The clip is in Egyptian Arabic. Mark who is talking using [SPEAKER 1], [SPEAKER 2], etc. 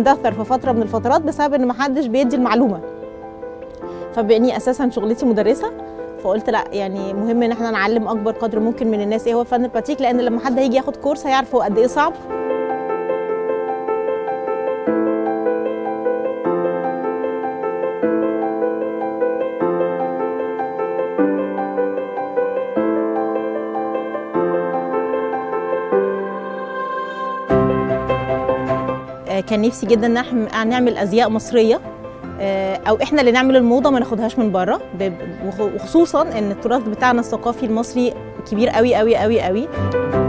[SPEAKER 1] تدثر في فتره من الفترات بسبب ان محدش بيدي المعلومه فباني اساسا شغلتي مدرسه فقلت لا يعني مهم ان احنا نعلم اكبر قدر ممكن من الناس ايه هو فن الباتيك لان لما حد هيجي ياخد كورس هيعرف هو قد ايه صعب آه، كان نفسي جدا ان احنا نعمل ازياء مصريه آه، او احنا اللي نعمل الموضه ما ناخدهاش من بره ب- وخ- وخصوصا ان التراث بتاعنا الثقافي المصري كبير قوي قوي قوي قوي